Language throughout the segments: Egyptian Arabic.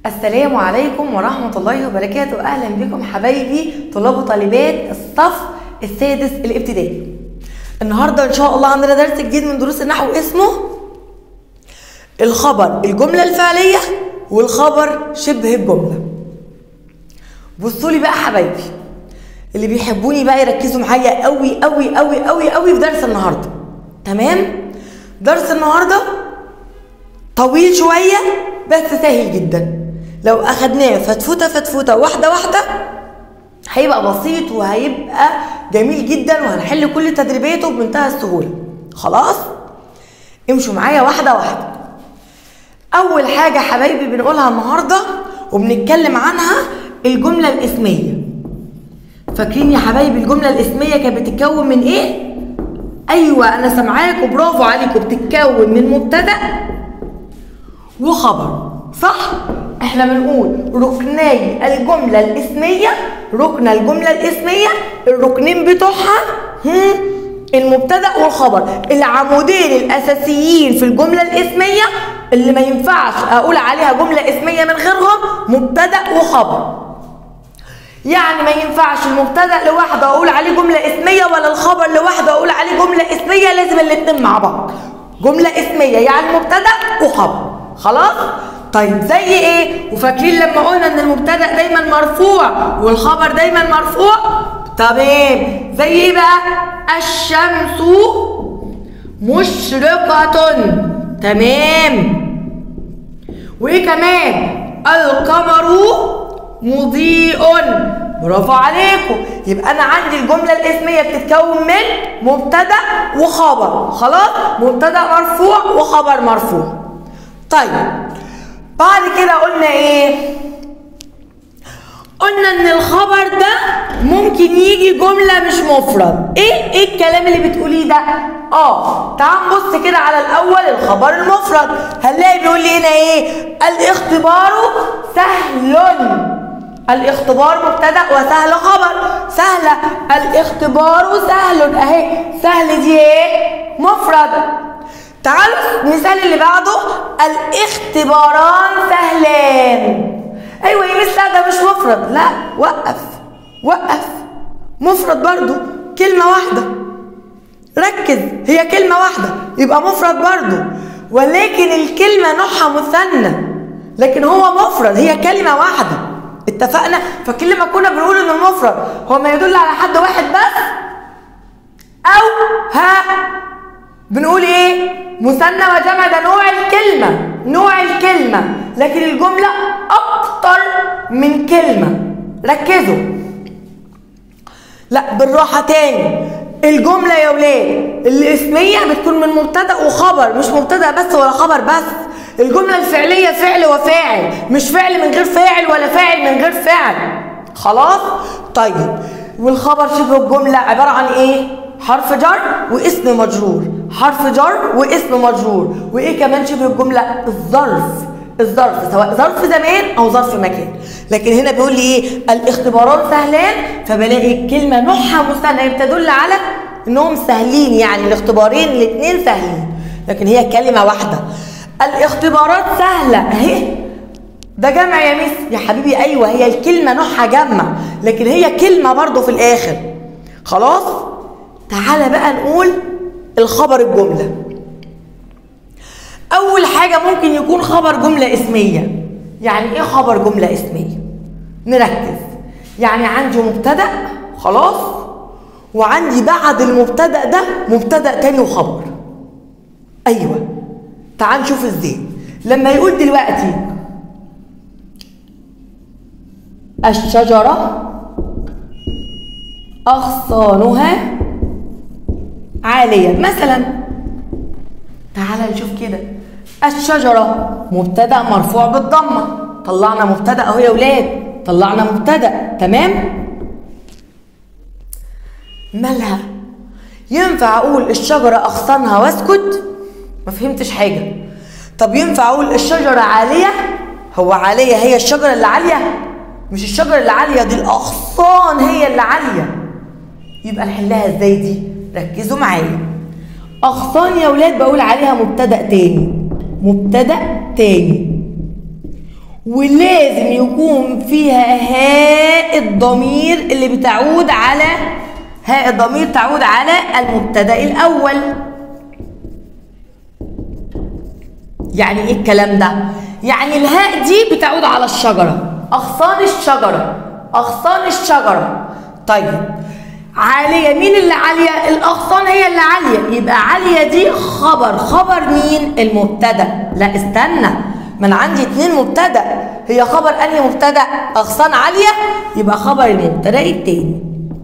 السلام عليكم ورحمة الله وبركاته أهلا بكم حبايبي طلاب وطالبات الصف السادس الابتدائي النهاردة إن شاء الله عندنا درس جديد من دروس النحو اسمه الخبر الجملة الفعلية والخبر شبه الجملة بصوا لي بقى حبايبي اللي بيحبوني بقى يركزوا معايا قوي قوي قوي قوي قوي في درس النهارده تمام درس النهارده طويل شويه بس سهل جدا لو اخدناه فتفوته فتفوته واحده واحده هيبقى بسيط وهيبقى جميل جدا وهنحل كل تدريباته بمنتهى السهوله خلاص امشوا معايا واحده واحده اول حاجه حبايبي بنقولها النهارده وبنتكلم عنها الجمله الاسميه فاكرين يا حبايبي الجمله الاسميه كانت بتتكون من ايه ايوه انا سامعاكم برافو عليكم بتتكون من مبتدا وخبر صح احنا بنقول ركني الجمله الاسميه ركن الجمله الاسميه الركنين بتوعها هم المبتدا والخبر العمودين الاساسيين في الجمله الاسميه اللي ما ينفعش اقول عليها جمله اسميه من غيرهم مبتدا وخبر يعني ما ينفعش المبتدا لوحده اقول عليه جمله اسميه ولا الخبر لوحده اقول عليه جمله اسميه لازم الاثنين مع بعض جمله اسميه يعني مبتدا وخبر خلاص طيب زي ايه وفاكرين لما قلنا ان المبتدا دايما مرفوع والخبر دايما مرفوع تمام زي ايه بقى الشمس مشرقه تمام وايه كمان القمر مضيء برافو عليكم يبقى انا عندي الجمله الاسميه بتتكون من مبتدا وخبر خلاص مبتدا مرفوع وخبر مرفوع طيب بعد كده قلنا ايه قلنا ان الخبر ده ممكن يجي جمله مش مفرد ايه ايه الكلام اللي بتقوليه ده اه تعال نبص كده على الاول الخبر المفرد هنلاقي بيقول لي هنا ايه الاختبار سهل الاختبار مبتدا وسهل خبر سهله الاختبار سهل اهي سهل دي ايه مفرد تعالوا المثال اللي بعده الاختباران سهلان ايوه يا مس ده مش مفرد لا وقف وقف مفرد برضو كلمه واحده ركز هي كلمه واحده يبقى مفرد برضو ولكن الكلمه نوعها مثنى لكن هو مفرد هي كلمه واحده اتفقنا فكل ما كنا بنقول ان المفرد هو ما يدل على حد واحد بس او ها بنقول ايه مثنى وجمع ده نوع الكلمه نوع الكلمه لكن الجمله اكتر من كلمه ركزوا لا بالراحه تاني الجمله يا ولاد الاسميه بتكون من مبتدا وخبر مش مبتدا بس ولا خبر بس الجمله الفعليه فعل وفاعل مش فعل من غير فاعل ولا فاعل من غير فعل خلاص طيب والخبر شبه الجمله عباره عن ايه حرف جر واسم مجرور حرف جر واسم مجرور وايه كمان شبه الجمله الظرف الظرف سواء ظرف زمان او ظرف مكان لكن هنا بيقول لي ايه الاختبارات سهلان فبلاقي الكلمه نوعها مثنى بتدل على انهم سهلين يعني الاختبارين الاثنين سهلين لكن هي كلمه واحده الاختبارات سهله اهي ده جمع يا مس يا حبيبي ايوه هي الكلمه نوعها جمع لكن هي كلمه برضو في الاخر خلاص تعالى بقى نقول الخبر الجمله اول حاجه ممكن يكون خبر جمله اسميه يعني ايه خبر جمله اسميه نركز يعني عندي مبتدا خلاص وعندي بعد المبتدا ده مبتدا تاني وخبر ايوه تعال نشوف ازاي لما يقول دلوقتي الشجره اغصانها عاليه مثلا تعال نشوف كده الشجرة مبتدأ مرفوع بالضمة طلعنا مبتدأ اهو يا ولاد طلعنا مبتدأ تمام مالها ينفع اقول الشجرة اغصانها واسكت ما فهمتش حاجة طب ينفع اقول الشجرة عالية هو عالية هي الشجرة اللي عالية مش الشجرة اللي عالية دي الاغصان هي اللي عالية يبقى نحلها ازاي دي ركزوا معايا اغصان يا ولاد بقول عليها مبتدا تاني مبتدا تاني ولازم يكون فيها هاء الضمير اللي بتعود على هاء الضمير تعود على المبتدا الاول يعني ايه الكلام ده يعني الهاء دي بتعود على الشجره اغصان الشجره اغصان الشجره طيب عاليه مين اللي عاليه الاغصان هي اللي عاليه يبقى عاليه دي خبر خبر مين المبتدا لا استنى ما انا عندي اتنين مبتدا هي خبر انهي مبتدا اغصان عاليه يبقى خبر المبتدا التاني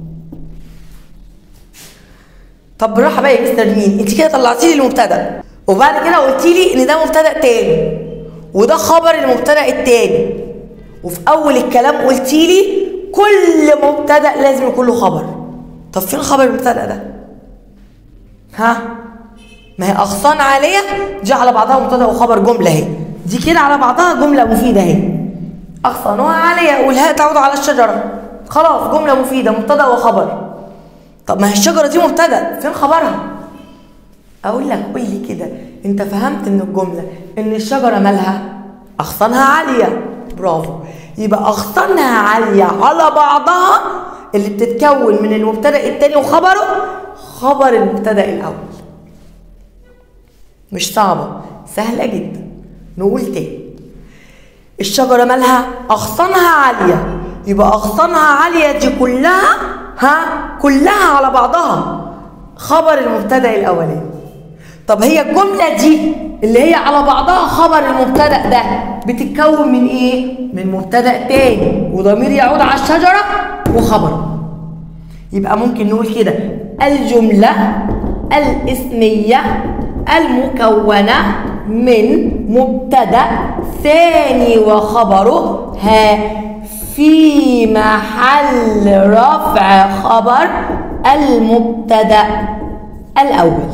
طب بالراحه بقى يا مستر مين انت كده طلعتي لي المبتدا وبعد كده قلتي لي ان ده مبتدا تاني وده خبر المبتدا التاني وفي اول الكلام قلتي لي كل مبتدا لازم يكون له خبر طب فين خبر المبتدا ده ها ما هي اغصان عاليه دي على بعضها مبتدا وخبر جمله اهي دي كده على بعضها جمله مفيده اهي اغصانها عاليه والهاء تعود على الشجره خلاص جمله مفيده مبتدا وخبر طب ما هي الشجره دي مبتدا فين خبرها اقول لك قول لي كده انت فهمت من الجمله ان الشجره مالها اغصانها عاليه برافو يبقى اغصانها عاليه على بعضها اللي بتتكون من المبتدا التاني وخبره خبر المبتدا الاول مش صعبه سهله جدا نقول تاني الشجره مالها اغصانها عاليه يبقى اغصانها عاليه دي كلها ها كلها على بعضها خبر المبتدا الاولاني طب هي الجمله دي اللي هي على بعضها خبر المبتدا ده بتتكون من ايه من مبتدا تاني وضمير يعود على الشجره وخبر يبقى ممكن نقول كده الجمله الاسميه المكونه من مبتدا ثاني وخبره ها في محل رفع خبر المبتدا الاول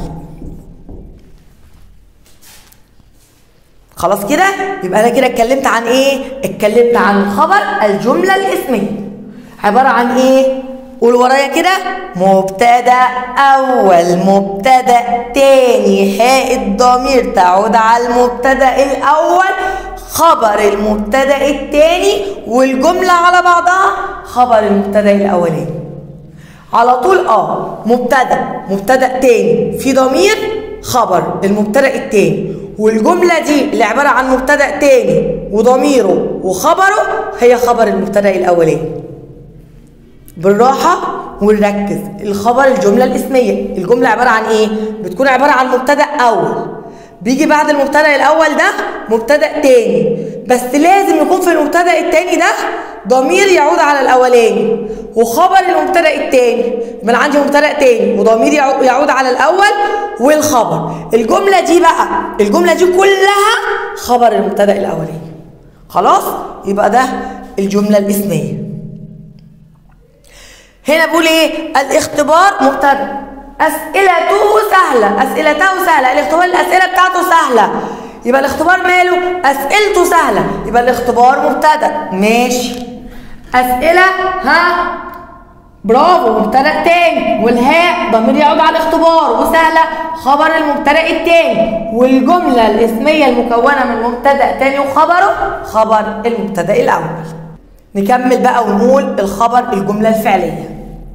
خلاص كده يبقى انا كده اتكلمت عن ايه اتكلمت عن خبر الجمله الاسميه عباره عن ايه قول ورايا كده مبتدا اول مبتدا تاني هاء الضمير تعود على المبتدا الاول خبر المبتدا التاني والجمله على بعضها خبر المبتدا الاولاني على طول اه مبتدا مبتدا تاني في ضمير خبر المبتدا التاني والجملة دي اللي عبارة عن مبتدأ تاني وضميره وخبره هي خبر المبتدأ الأولاني بالراحة ونركز الخبر الجملة الاسمية الجملة عبارة عن ايه؟ بتكون عبارة عن مبتدأ أول بيجي بعد المبتدأ الأول ده مبتدأ تاني بس لازم يكون في المبتدأ التاني ده ضمير يعود على الأولاني وخبر المبتدأ التاني يبقى عندي مبتدأ تاني وضمير يعود على الأول والخبر الجملة دي بقى الجملة دي كلها خبر المبتدأ الأولاني خلاص يبقى ده الجملة الاسمية هنا بقول ايه الاختبار مبتدأ أسئلته سهلة أسئلته سهلة الاختبار الأسئلة بتاعته سهلة يبقى الاختبار ماله أسئلته سهلة يبقى الاختبار مبتدأ ماشي أسئلة ها برافو مبتدأ تاني والهاء ضمير يعود على الاختبار وسهلة خبر المبتدأ التاني والجملة الاسمية المكونة من مبتدأ تاني وخبره خبر المبتدأ الأول نكمل بقى ونقول الخبر الجملة الفعلية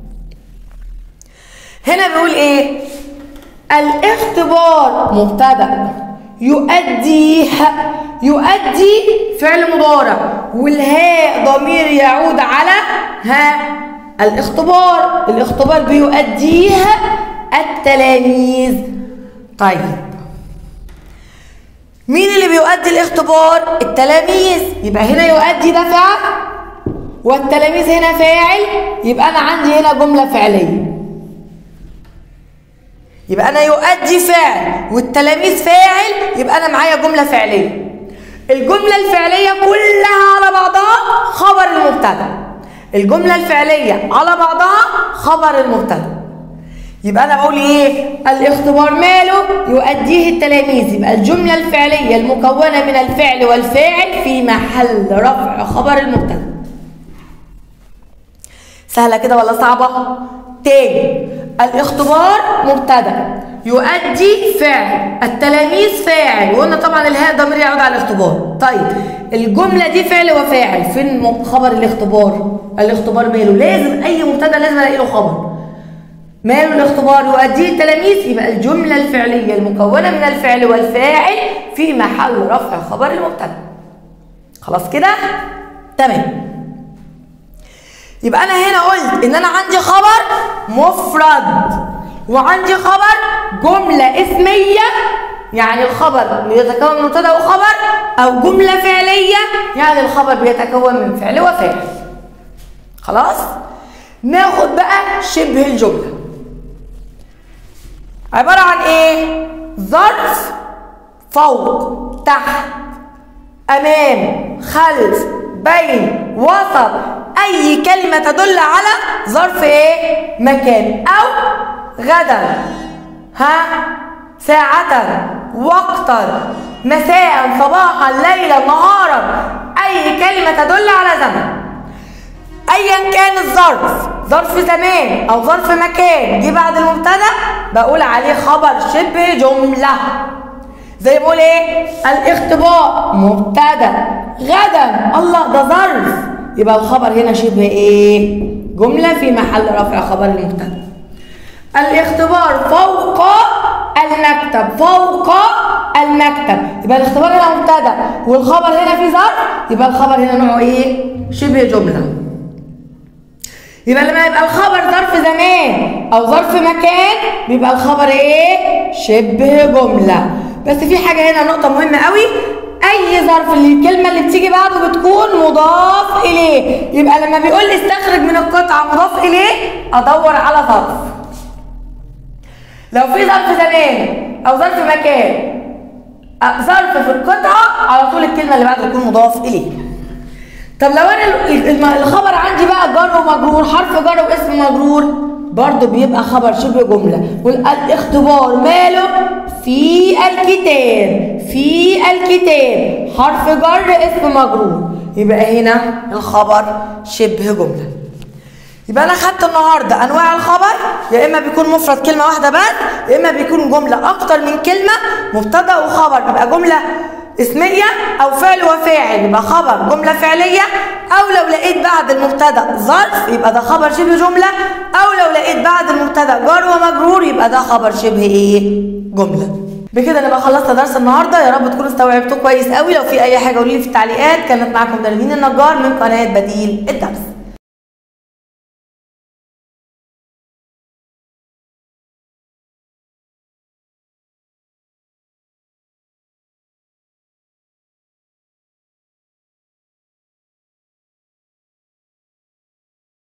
هنا بيقول ايه الاختبار مبتدا يؤدي يؤدي فعل مضارع والهاء ضمير يعود على ها الاختبار الاختبار بيؤديه التلاميذ طيب مين اللي بيؤدي الاختبار التلاميذ يبقى هنا يؤدي ده فعل والتلاميذ هنا فاعل يبقى انا عندي هنا جمله فعليه يبقى انا يؤدي فاعل والتلاميذ فاعل يبقى انا معايا جمله فعليه الجمله الفعليه كلها على بعضها خبر المبتدا الجمله الفعليه على بعضها خبر المبتدا يبقى انا بقول ايه الاختبار ماله يؤديه التلاميذ يبقى الجمله الفعليه المكونه من الفعل والفاعل في محل رفع خبر المبتدا سهله كده ولا صعبه تاني الاختبار مبتدا يؤدي فعل التلاميذ فاعل وقلنا طبعا الهاء ضمير يعود على الاختبار طيب الجمله دي فعل وفاعل فين م- خبر الاختبار الاختبار ماله لازم اي مبتدا لازم الاقي له خبر ماله الاختبار يؤديه التلاميذ يبقى الجمله الفعليه المكونه من الفعل والفاعل في محل رفع خبر المبتدا خلاص كده تمام يبقى انا هنا قلت ان انا عندي خبر مفرد وعندي خبر جمله اسميه يعني الخبر بيتكون من مبتدا وخبر او جمله فعليه يعني الخبر بيتكون من فعل وفاعل خلاص ناخد بقى شبه الجمله عباره عن ايه ظرف فوق تحت امام خلف بين وسط اي كلمه تدل على ظرف ايه مكان او غدا ها ساعة وقتا مساء صباحا ليلا نهارا اي كلمه تدل على زمن ايا كان الظرف ظرف زمان او ظرف مكان جه بعد المبتدا بقول عليه خبر شبه جمله زي بقول ايه الاختباء مبتدا غدا الله ده ظرف يبقى الخبر هنا شبه ايه جمله في محل رفع خبر المبتدا الاختبار فوق المكتب فوق المكتب يبقى الاختبار هنا مبتدا والخبر هنا في ظرف يبقى الخبر هنا نوعه ايه شبه جمله يبقى لما يبقى الخبر ظرف زمان او ظرف مكان بيبقى الخبر ايه شبه جمله بس في حاجه هنا نقطه مهمه قوي اي ظرف اللي الكلمه اللي بتيجي بعده بتكون مضاف اليه يبقى لما بيقول لي استخرج من القطعه مضاف اليه ادور على ظرف لو في ظرف زمان او ظرف مكان أه، ظرف في القطعه على طول الكلمه اللي بعده تكون مضاف اليه طب لو انا ال- الم- الخبر عندي بقى جر ومجرور حرف جر واسم مجرور برضه بيبقى خبر شبه جمله والاختبار ماله في الكتاب في الكتاب حرف جر اسم مجرور يبقى هنا الخبر شبه جمله يبقى انا خدت النهارده انواع الخبر يا اما بيكون مفرد كلمه واحده بس يا اما بيكون جمله اكتر من كلمه مبتدا وخبر يبقى جمله اسميه او فعل وفاعل يبقى خبر جمله فعليه او لو لقيت بعد المبتدا ظرف يبقى ده خبر شبه جمله او لو لقيت بعد المبتدا جار ومجرور يبقى ده خبر شبه ايه جمله بكده نبقى خلصنا درس النهارده يا رب تكونوا استوعبتوه كويس قوي لو في اي حاجه قولوا لي في التعليقات كانت معاكم نرمين النجار من قناه بديل الدرس